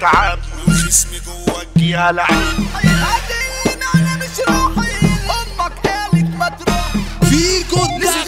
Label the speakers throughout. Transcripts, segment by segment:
Speaker 1: تعب وخصمي جوا الجهة لعب
Speaker 2: انا مش راحي امك قالت ما تروح
Speaker 3: فيكو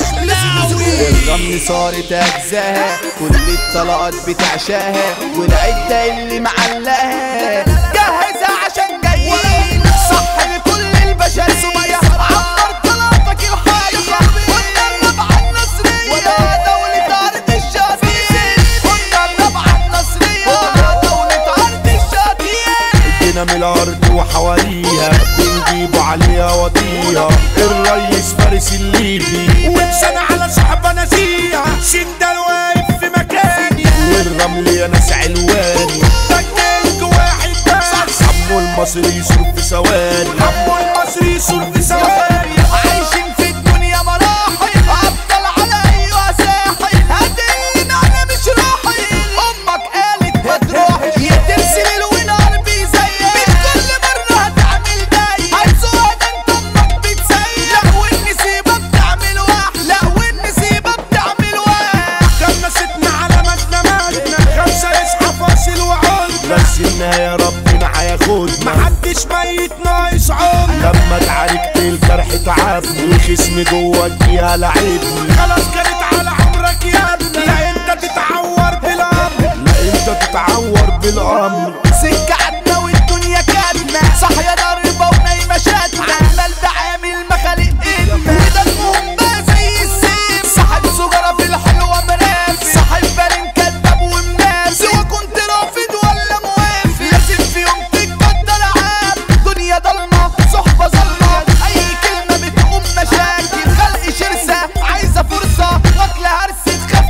Speaker 3: الدخلاوي
Speaker 4: الرمل صارت اجزاها كل الطلقات بتعشاها والعدة اللي معلقاها جهزها عشان جايين صح لكل البشر سمية عبر طلعتك الحية قلنا الربعة النصرية دولة أرض الشاطئين قلنا الربعة النصرية دولة أرض الشاطئين
Speaker 1: ادينا من الارض وحواليها بنجيبوا عليها وطيها الريس فارس الليبي
Speaker 3: وانسان على صحبة نزيهة سندال واقف في مكاني
Speaker 1: والرمل يا ناس علواني
Speaker 3: بجلك واحد بس
Speaker 1: عمو المصري يصرف في ثواني
Speaker 3: عمو المصري يصور في ثواني
Speaker 4: عايشين في الدنيا مراحل افضل على ايوه ساحل هدين انا مش راحل امك قالت ما تروحش يا ترسل الونار بيزيك كل مره هتعمل داي هتسوق ده انت امك بتسيق لا والنسيبه بتعمل واحد لا والنسيبه بتعمل واحد
Speaker 3: كنستنا على مدنا مدنا خمسة يصحى فاصل وعود
Speaker 1: بس النهاية ربنا هياخدنا
Speaker 3: محدش ميت ناقص عمر
Speaker 1: لما اتعاركت الجرح تعبني وخصمي جوا الجهة لعبني
Speaker 3: خلاص كانت على عمرك يا ابني لا انت تتعور بالامر
Speaker 1: لا انت تتعور بالامر
Speaker 4: سكة عدنا والدنيا كاتنا صاحية ضربة ونايمة شاتنا عمال ده عامل مخالق ايدنا وده المهم بقى زي السيف صاحب سجارة في الحلوة مرافق صاحب بالين كداب ومنافق سوا كنت رافض ولا موافق لازم في يوم تتقدر عام دنيا ضلمة صحبة ظلمة أي كلمة بتقوم مشاكل خلق شرسة عايزة فرصة واكلة هرسة تخاف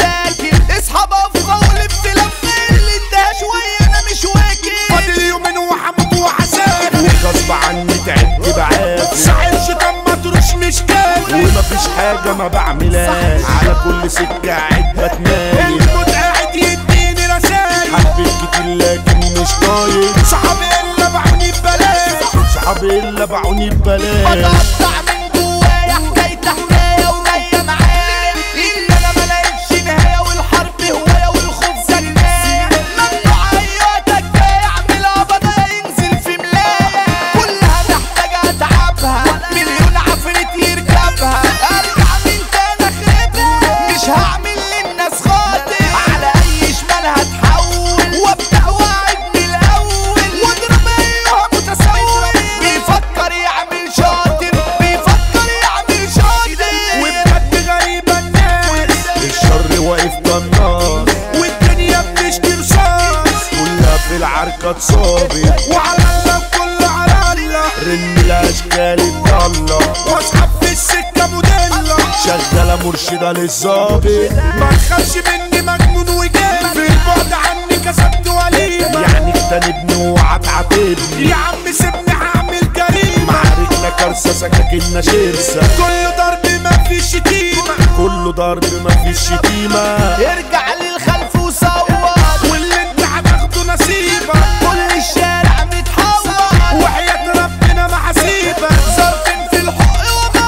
Speaker 4: تتاكل اصحاب افضل ولف لف اللي انتهى شوية انا مش واكل
Speaker 3: فاضل يومين وحمد وحساب
Speaker 1: وغصب عني تعبت بعافر
Speaker 3: صاحب شيطان مطروش مش كافي
Speaker 1: ومفيش حاجة ما بعملهاش على كل سكة قاعد بتنايم
Speaker 3: الموت قاعد يديني رسايل
Speaker 1: حبيت كتير لكن مش طايق
Speaker 3: صحابي اللي باعوني ببلاش
Speaker 1: صحابي اللي باعوني ببلاش
Speaker 4: بتقطع من جوايا حكاية حكاية وجاية معايا إن أنا ملاقيتش نهاية والحرب هواية والخوف زناية ممنوع أيوة تكاية أعملها بدا ينزل في ملاية كلها محتاجة أتعبها مليون عفريت يركبها أرجع من تاني أخربها مش هعمل للناس خاطر على أي شمال هتحول وأبدأ وأعد من الأول وأضرب أيوة متسول بيفكر يعمل شاطر بيفكر يعمل شاطر
Speaker 3: وبجد غريبة الناس
Speaker 1: الشر واقف كالنار
Speaker 3: والدنيا بتشتي رصاص
Speaker 1: كلها في العركة اتصابت
Speaker 3: وعلى الله كله على الله
Speaker 1: رن الاشكال الضالة
Speaker 3: واصحاب في السكة موديلا
Speaker 1: شغالة مرشدة للظابط
Speaker 3: ما تخافش مني مجنون وجاي في البعد عني كسبت وليمة
Speaker 1: يعني اجتنبني وهتعاتبني
Speaker 3: يا عم سيبني هعمل جريمة
Speaker 1: معاركنا كارثة سكاكيننا شرسة
Speaker 3: كل ضرب ما فيش شتيمة
Speaker 1: كله ضرب مفيش شتيمة
Speaker 4: ارجع للخلف وصور
Speaker 3: واللي انت هتاخده نصيبك
Speaker 4: كل الشارع متحور
Speaker 3: وحياة ربنا ما هسيبك
Speaker 4: صارفين في الحق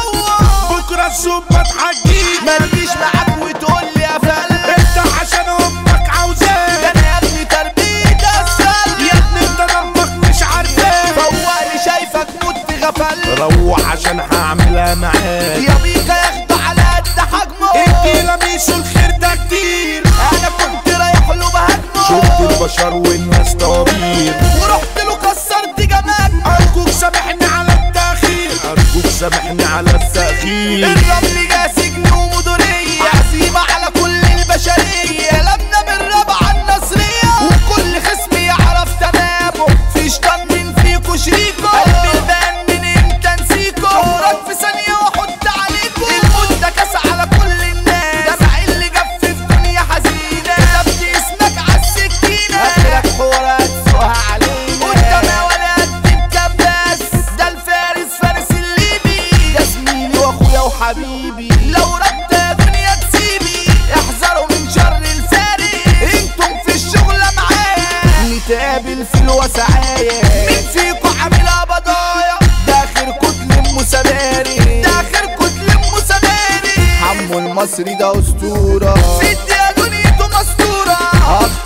Speaker 4: ومور
Speaker 3: بكرة الظباط هتجيب
Speaker 4: ما تجيش معاك وتقول لي يا فل
Speaker 3: انت عشان امك
Speaker 4: ده
Speaker 3: عاوزاك
Speaker 4: انا يا ابني تربية السل
Speaker 3: يا ابني انت ربك مش عارفاك
Speaker 4: فوقني شايفك موت في غفل
Speaker 1: روح عشان هعملها معاك
Speaker 4: يا بيكا ياخده على قد حجمه
Speaker 3: انتي لميسوا الخير ده كتير
Speaker 4: انا كنت رايح له بهاجمه
Speaker 1: شفت البشر والناس طوابير
Speaker 4: ورحت له كسرت جمال
Speaker 3: ارجوك سامحني على التأخير
Speaker 1: أرجوك سامحني على التأخير
Speaker 4: الرمل جه سجن ومديرية عزيمة على كل البشرية قلبنا بالرابعة النصرية وكل خصم يعرف تمامه في شيطان من فيكو شريكه قلب البان من امتى نسيكو عمرك في ثانية واحط عليكو الموت ده كاس على كل الناس دمع اللي جف في دنيا حزينة كتبت اسمك عالسكينة اخرك حورات سوها علينا قدام ولا قد الكباس ده الفارس فارس الليبي ده زميلي واخويا وحبيبي لو ربت يا دنيا تسيبي احذروا من شر الفارس انتم في الشغلة معايا نتقابل في الوسعاية مين فيكو عاملها بضايا ده اخر كتل مساماري ده اخر كتل مساماري حمو المصري ده اسطورة في الدنيا دنيته مستورة هقطع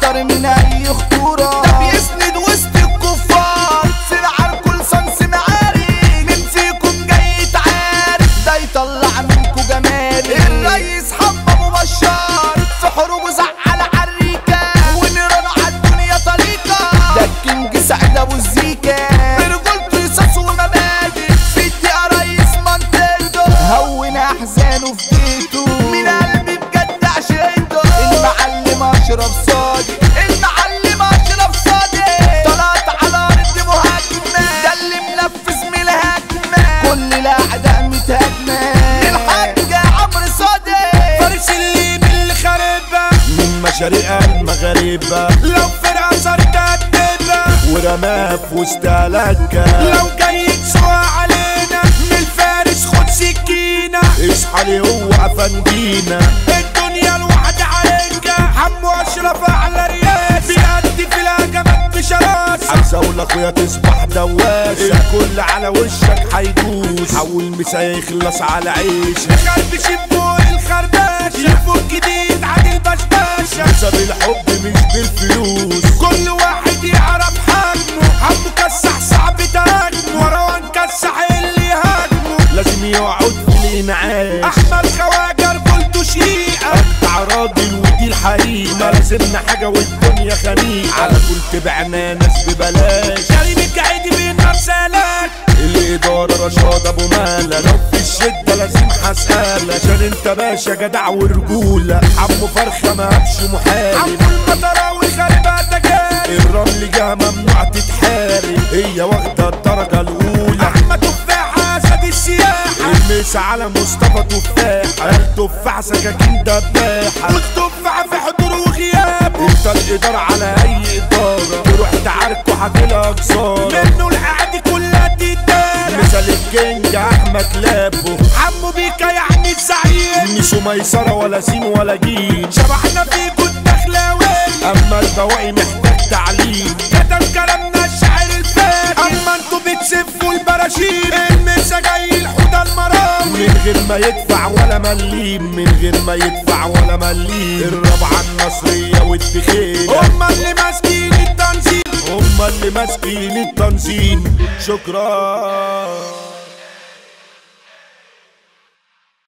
Speaker 4: اخطر من اي خطورة ده بيسند وسط الكفار في العركل صنص معارك مين فيكم جاي يتعارك ده يطلع منكم جمال الريس حمام بشار في حروب زعل عريكة ونيران عالدنيا طريقة ده الكينج سعيد ابو الزيكا برجولته رصاص ومبادئ في الدقيقة ريس منطقته هون احزانه في بيته من قلبي بجد عشقته المعلم اشرف صادق المعلم اشرف صادق طلعت على ارض مهاجمة ده اللي منفذ من الهجمة كل الاعداء متهاجمة الحاج عمرو صادق
Speaker 3: فارس اللي من اللي خاربها
Speaker 1: من مشارقها المغاربة
Speaker 3: لو فرقة صارت هتبقى
Speaker 1: ورماها في وسط لكة
Speaker 3: لو جاي تسوق علينا من الفارس خد سكينة
Speaker 1: اصحى لي هو افندينا
Speaker 3: الدنيا الواحد عليك حمو اشرف اعلى رياس بيأدي في الهجمات بشراسة
Speaker 1: عاوز اخويا تصبح دواس الكل على وشك هيدوس حول مسا يخلص على عيش
Speaker 3: خربش فوق الخرباشة يفوق جديد عن البشباشة
Speaker 1: بسبب الحب مش بالفلوس
Speaker 3: كل واحد يعرف حجمه حمو كسح صعب تهاجمه مروان كسح اللي هاجمه
Speaker 1: لازم يقعد في الانعاش
Speaker 3: احمد خواجر قلته شيقة
Speaker 1: بتاع راجل ودي الحقيقة ما لازمنا حاجة والدنيا خنيقة على طول تبعنا ناس ببلاش
Speaker 3: كريم الجعيدي بالنار سالك
Speaker 1: الإدارة رشاد أبو مالا لو في الشدة لازم هسألك عشان أنت باشا جدع ورجولة حمو فرخة ما هبش محارب
Speaker 3: عمو المطراوي خربها تجارب
Speaker 1: الرمل جه ممنوع تتحارب هي واخدة الدرجة الأولى
Speaker 3: احمد تفاحة اسد السياحة
Speaker 1: الميس على مصطفى تفاح قال تفاح سكاكين دباحة
Speaker 3: والتفاحة في حضور وغياب
Speaker 1: انت الإدارة على أي إدارة تروح تعاركوا هتلاقي خسارة
Speaker 3: منه القعد كلها تتدارى
Speaker 1: مثال الكينج أحمد لابو
Speaker 3: عمو بيكا يعني الزعيم
Speaker 1: مش ميسرة ولا سين ولا جيم
Speaker 3: شبحنا فيكو الدخلاوي
Speaker 1: أما البواقي محتاج تعليم
Speaker 3: كتب كلامنا الشاعر الفاتح اما انتوا بتسفوا البراشيم المسا جاي الحوضة المرام
Speaker 1: من غير ما يدفع ولا مليم من غير ما يدفع ولا مليم الرابعة النصرية والدخيلة
Speaker 3: هما اللي ماسكين التنظيم
Speaker 1: هما اللي ماسكين التنظيم شكرا